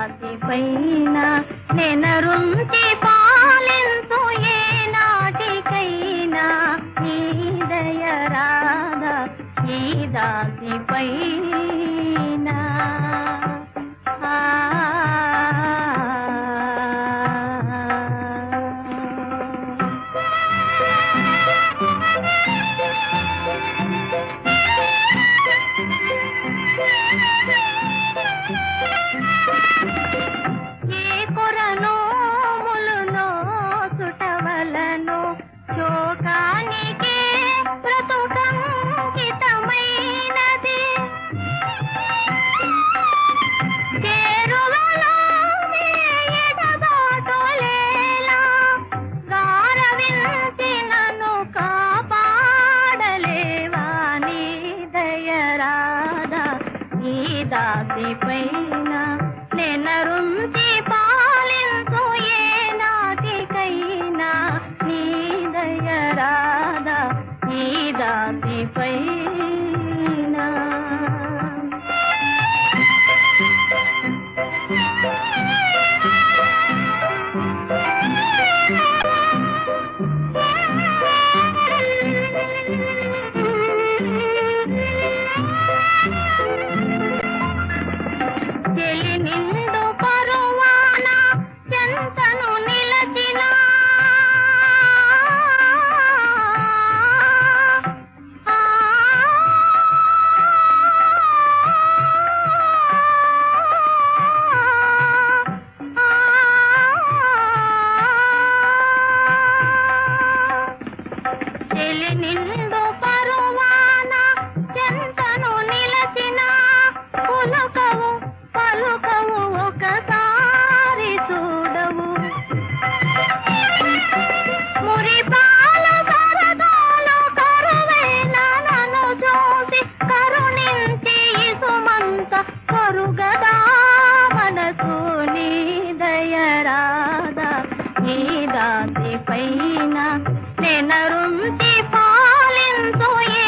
దాసి పైన నెనరుంచి పాలించు ఏ నాటికైనా ఈ దయ రాధా ఈ దాసి పైన ఆ ఏ కొరనో ములునో సుటవలను శోకానికే బ్రతుకంకితమైనది చేరువలో ఎడబాటులేలా గారవించి నన్ను కాపాడలేవా నీ దయరాదా ఈ దాసి పైన నెనరుంచి పాలించు ఏ నాటికైనా నీ దయరాదా ఈ దాసి పైన చెలి నిండు పరువాన చెంతను నిలచిన ఆ చెలి నిండు పరువాన చెంతను నిలచిన పులకవు పలుకవు ఒకసారి చూడవు మురిపాలు కరదాలు కరువైన నన్ను చూసి కరుణించి ఇసుమంత కరుగదా మనసు నీ దయరాదా నీ దాసి పైన నెనరుంచి పాలించు ఏ